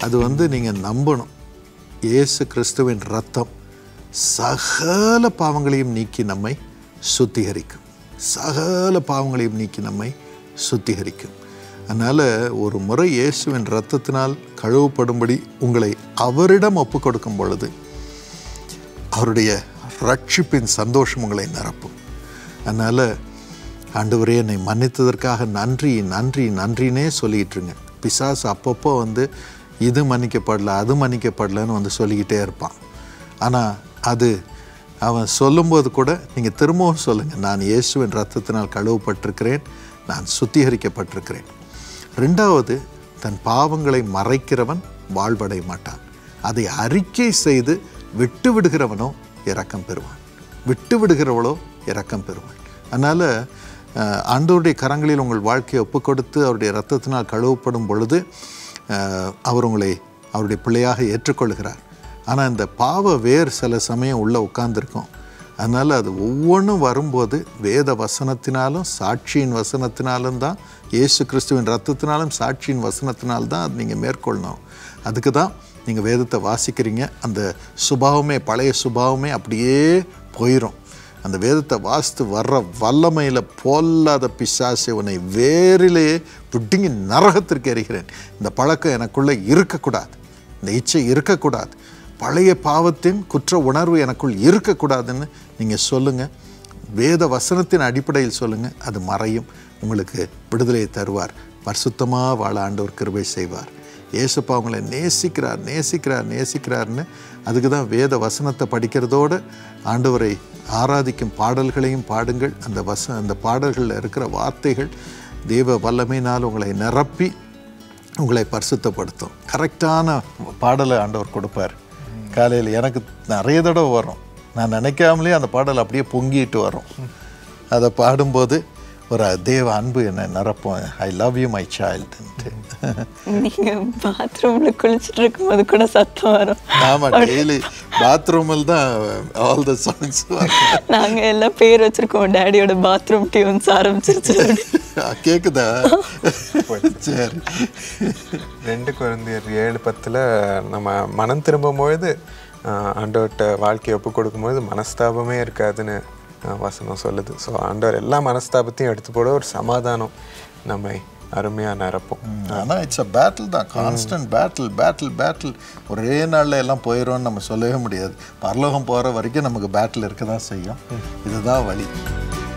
அது வந்து நீங்கள் நம்பணும் இயேசு கிறிஸ்துவின் ரத்தம் சகல பாவங்களையும் நீக்கி நம்மை சுத்திகரிக்கும் சகல பாவங்களையும் நீக்கி நம்மை சுத்திகரிக்கும் அதனால் ஒரு முறை இயேசுவின் இரத்தத்தினால் கழுவப்படும்படி உங்களை அவரிடம் ஒப்பு கொடுக்கும் பொழுது அவருடைய ரட்சிப்பின் சந்தோஷம் உங்களை நிரப்பும் அதனால் ஆண்டவரே என்னை மன்னித்ததற்காக நன்றி நன்றி நன்றினே சொல்லிகிட்ருங்க பிசாசு அப்பப்போ வந்து இது மன்னிக்கப்படல அது மன்னிக்கப்படலன்னு வந்து சொல்லிக்கிட்டே இருப்பான் ஆனால் அது அவன் சொல்லும்போது கூட நீங்கள் திரும்பவும் சொல்லுங்கள் நான் இயேசுவின் ரத்தத்தினால் கழுவப்பட்டிருக்கிறேன் நான் சுத்திகரிக்கப்பட்டிருக்கிறேன் ரெண்டாவது தன் பாவங்களை மறைக்கிறவன் வாழ்வடைய மாட்டான் அதை அறிக்கை செய்து விட்டு விடுகிறவனோ இரக்கம் பெறுவான் விட்டு விடுகிறவளோ இரக்கம் பெறுவான் அதனால் அஹ், ஆண்டவருடைய கரங்களில் உங்கள் வாழ்க்கையை ஒப்பு கொடுத்து அவருடைய இரத்தத்தினால் கழுவப்படும் பொழுது அஹ், அவர் உங்களை அவருடைய பிள்ளையாக ஏற்றுக்கொள்கிறார் ஆனால் இந்த பாவ வேர் சில சமயம் உள்ளே உட்கார்ந்திருக்கும் அதனால் அது ஒவ்வொன்றும் வரும்போது வேத வசனத்தினாலும் சாட்சியின் வசனத்தினாலும் தான் இயேசு கிறிஸ்துவின் ரத்தத்தினாலும் சாட்சியின் வசனத்தினால்தான் தான் அது நீங்கள் மேற்கொள்ளணும் அதுக்கு தான் நீங்கள் வேதத்தை வாசிக்கிறீங்க அந்த சுபாவமே பழைய சுபாவமே அப்படியே போயிடும் அந்த வேதத்தை வாசித்து வர்ற வல்லமையில் பொல்லாத பிசாசை உன்னை வேரிலேயே பிடிங்கி நரகத்திற்கு எறிகிறேன் இந்த பழக்கம் எனக்குள்ளே இருக்கக்கூடாது இந்த இச்சை இருக்கக்கூடாது பழைய பாவத்தின் குற்ற உணர்வு எனக்குள் இருக்கக்கூடாதுன்னு நீங்கள் சொல்லுங்கள் வேத வசனத்தின் அடிப்படையில் சொல்லுங்கள் அது மறையும் உங்களுக்கு விடுதலையை தருவார் பரிசுத்தமாக வாழ ஆண்டவர் கிருபை செய்வார் ஏசப்பா உங்களை நேசிக்கிறார் நேசிக்கிறார் நேசிக்கிறார்னு அதுக்கு தான் வேத வசனத்தை படிக்கிறதோடு ஆண்டவரை ஆராதிக்கும் பாடல்களையும் பாடுங்கள் அந்த வச அந்த பாடல்களில் இருக்கிற வார்த்தைகள் தேவ வல்லமையினால் உங்களை நிரப்பி உங்களை பரிசுத்தப்படுத்தும் கரெக்டான பாடலை ஆண்டவர் கொடுப்பார் காலையில் எனக்கு நிறைய தடவை வரும் நான் நினைக்காமலே அந்த பாடல் அப்படியே பொங்கிட்டு வரும் அதை பாடும்போது ஒரு தேவ அன்பு என்னை நிரப்பும் ஐ லவ் யூ மை சைல்டுன்ட்டு நீங்க பாத்ரூம்ல குளிச்சுட்டு இருக்கும்போது கூட சத்தம் வரும் ஆமாம் டெய்லி பாத்ரூமில் தான் ஆல் த சாங்ஸ் நாங்க எல்லாம் பேர் வச்சிருக்கோம் டேடியோட பாத்ரூம் டியூன்ஸ் ஆரம்பிச்சிருச்சு கேட்குதா சரி ரெண்டு குழந்தையர் ஏழு பத்தில் நம்ம மனம் திரும்பும்பொழுது ஆஹ், ஆண்டவர்கிட்ட வாழ்க்கையை ஒப்பு கொடுக்கும்போது மனஸ்தாபமே இருக்காதுன்னு ஆஹ், வசனம் சொல்லுது ஸோ ஆண்டவர் எல்லா மனஸ்தாபத்தையும் எடுத்து போட ஒரு சமாதானம் நம்மை அருமையாக நிரப்பும் ஆனால் இட்ஸ் அ பேட்டில் தான் கான்ஸ்டன்ட் பேட்டில் பேட்டில் பேட்டில் ஒரே நாளில் எல்லாம் போயிடும்னு நம்ம சொல்லவே முடியாது பரலோகம் போகிற வரைக்கும் நமக்கு பேட்டில் இருக்க தான் செய்யும் இதுதான் வழி